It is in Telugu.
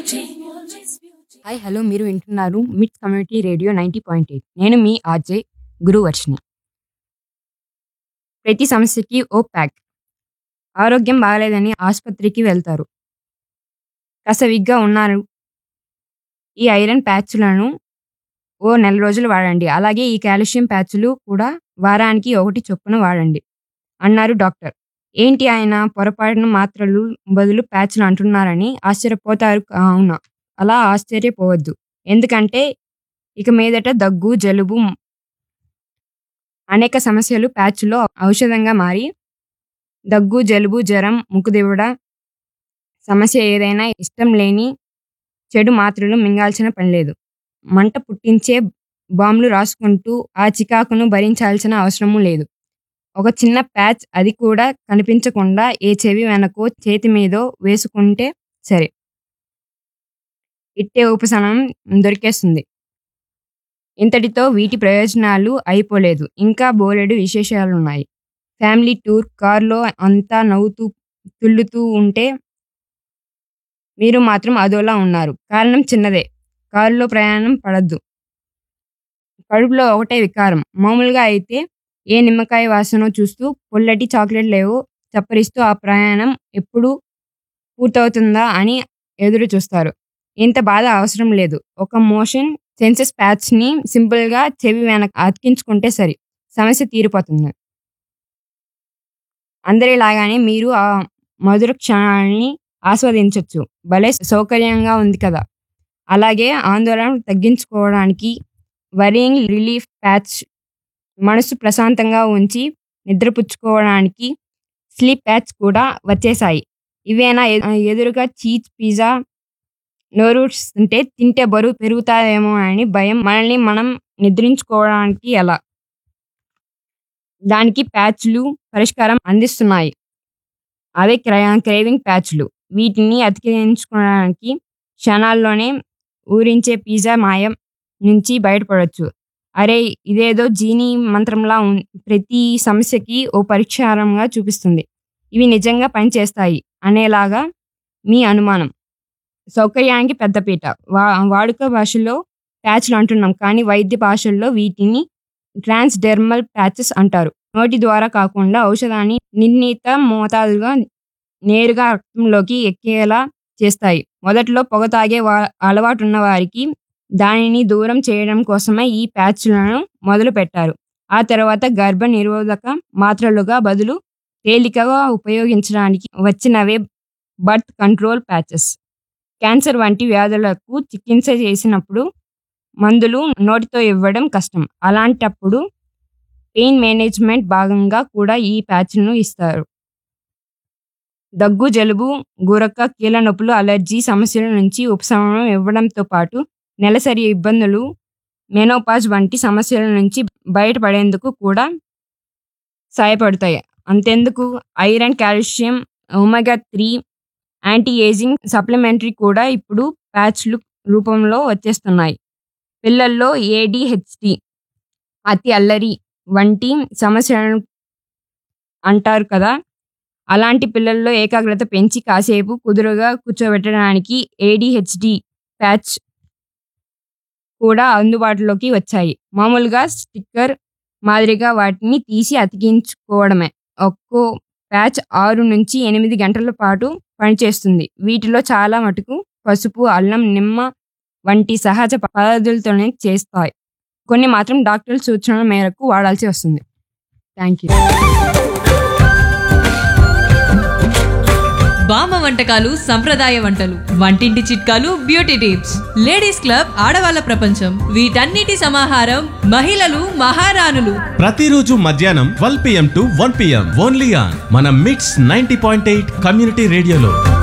హాయ్ హలో మీరు వింటున్నారు MIT community radio ninety point eight నేను మీ ఆర్జే గురువర్షిని ప్రతి సమస్యకి ఓ ప్యాక్ ఆరోగ్యం బాగాలేదని ఆసుపత్రికి వెళ్తారు కసవిగ్గా ఉన్నారు ఈ ఐరన్ ప్యాచ్లను ఓ నెల రోజులు వాడండి అలాగే ఈ కాల్షియం ప్యాచ్లు కూడా వారానికి ఒకటి చొప్పున వాడండి అన్నారు డాక్టర్ ఏంటి ఆయన పొరపాటున మాత్రలు బదులు ప్యాచ్లు అంటున్నారని ఆశ్చర్యపోతారు అవునా అలా ఆశ్చర్యపోవద్దు ఎందుకంటే ఇక మీదట దగ్గు జలుబు అనేక సమస్యలు ప్యాచ్లో ఔషధంగా మారి దగ్గు జలుబు జ్వరం ముక్కుదివుడ సమస్య ఏదైనా ఇష్టం లేని చెడు మాత్రలు మింగాల్సిన పని లేదు మంట పుట్టించే బాంబులు రాసుకుంటూ ఆ చికాకును భరించాల్సిన అవసరము లేదు ఒక చిన్న ప్యాచ్ అది కూడా కనిపించకుండా ఏ చెవి వెనకో చేతి మీదో వేసుకుంటే సరే ఇట్టే ఉపశమనం దొరికేస్తుంది ఇంతటితో వీటి ప్రయోజనాలు అయిపోలేదు ఇంకా బోలెడు విశేషాలున్నాయి ఫ్యామిలీ టూర్ కారులో అంతా నవ్వుతూ తుల్లుతూ ఉంటే మీరు మాత్రం అదోలా ఉన్నారు కారణం చిన్నదే కారులో ప్రయాణం పడద్దు కడుపులో ఒకటే వికారం మామూలుగా అయితే ఏ నిమ్మకాయ వాసన చూస్తూ పొల్లటి చాక్లెట్ లేవో చప్పరిస్తూ ఆ ప్రయాణం ఎప్పుడు పూర్తవుతుందా అని ఎదురు చూస్తారు ఇంత బాధ అవసరం లేదు ఒక మోషన్ సెన్సెస్ ప్యాచ్ ని సింపుల్ గా చెవి వెనక అతికించుకుంటే సరి సమస్య తీరిపోతుంది అందరిలాగానే మీరు ఆ మధుర క్షణాన్ని ఆస్వాదించవచ్చు భలే సౌకర్యంగా ఉంది కదా అలాగే ఆందోళన తగ్గించుకోవడానికి వరింగ్ రిలీఫ్ ప్యాచ్ మనసు ప్రశాంతంగా ఉంచి నిద్రపుచ్చుకోవడానికి స్లీప్ ప్యాచ్ కూడా వచ్చేసాయి ఇవేనా ఎ- ఎదురుగా చీజ్ పిజ్జా నోరూస్తుంటే తింటే బరువు పెరుగుతాయేమో అని భయం మనల్ని మనం నిద్రించుకోవడానికి ఎలా దానికి ప్యాచ్లు పరిష్కారం అందిస్తున్నాయి అవే క్రై- క్రేవింగ్ ప్యాచ్లు వీటిని అతికించుకోవడానికి క్షణాల్లోనే ఊరించే పిజ్జా మాయం నుంచి బయటపడవచ్చు అరే ఇదేదో జీనీ మంత్రంలా ఉం- ప్రతి సమస్యకి ఓ పరిష్కారంగా చూపిస్తుంది ఇవి నిజంగా పనిచేస్తాయి అనేలాగా మీ అనుమానం సౌకర్యానికి పెద్దపీట వా వాడుక భాషలో ప్యాచ్లు అంటున్నాం కానీ వైద్య భాషల్లో వీటిని ట్రాన్స్డెర్మల్ ప్యాచెస్ అంటారు నోటి ద్వారా కాకుండా ఔషధాన్ని నిర్ణీత మోతాదుగా నేరుగా రక్తంలోకి ఎక్కేలా చేస్తాయి మొదట్లో పొగ తాగే వా అలవాటున్న వారికి దానిని దూరం చేయడం కోసమే ఈ ప్యాచ్లను మొదలు పెట్టారు ఆ తర్వాత గర్భ నిరోధక మాత్రలుగా బదులు తేలికగా ఉపయోగించడానికి వచ్చినవే బర్త్ కంట్రోల్ ప్యాచెస్ క్యాన్సర్ వంటి వ్యాధులకు చికిత్స చేసినప్పుడు మందులు నోటితో ఇవ్వడం కష్టం అలాంటప్పుడు పెయిన్ మేనేజ్మెంట్ భాగంగా కూడా ఈ ప్యాచ్ను ఇస్తారు దగ్గు జలుబు గురక కీళ్ళ నొప్పులు అలర్జీ సమస్యల నుంచి ఉపశమనం ఇవ్వడంతో పాటు నెలసరి ఇబ్బందులు మెనోపాజ్ వంటి సమస్యల నుంచి బయటపడేందుకు కూడా సహాయపడతాయి అంతెందుకు iron calcium omega three anti ageing supplementary కూడా ఇప్పుడు ప్యాచ్లు రూపంలో వచ్చేస్తున్నాయి పిల్లల్లో ఏడిహెచ్డి అతి అల్లరి వంటి సమస్యలను అంటారు కదా అలాంటి పిల్లల్లో ఏకాగ్రత పెంచి కాసేపు కుదురుగా కూర్చోబెట్టడానికి ఏడిహెచ్డి ప్యాచ్ కూడా అందుబాటులోకి వచ్చాయి మామూలుగా స్టిక్కర్ మాదిరిగా వాటిని తీసి అతికించుకోవడమే ఒక్కో ప్యాచ్ ఆరు నుంచి ఎనిమిది గంటల పాటు పనిచేస్తుంది వీటిలో చాలా మటుకు పసుపు అల్లం నిమ్మ వంటి సహజ పదార్థాలతోనే చేస్తాయి కొన్ని మాత్రం డాక్టర్ల సూచనల మేరకు వాడాల్సి వస్తుంది థ్యాంక్ యూ బామ్మ వంటకాలు సంప్రదాయ వంటలు వంటింటి చిట్కాలు బ్యూటీ టిప్స్ లేడీస్ క్లబ్ ఆడవాళ్ళ ప్రపంచం వీటన్నిటి సమాహారం మహిళలు మహారాణులు ప్రతిరోజు మధ్యాహ్నం twelve PM to one PM only on మన MITS ninety point eight community రేడియోలో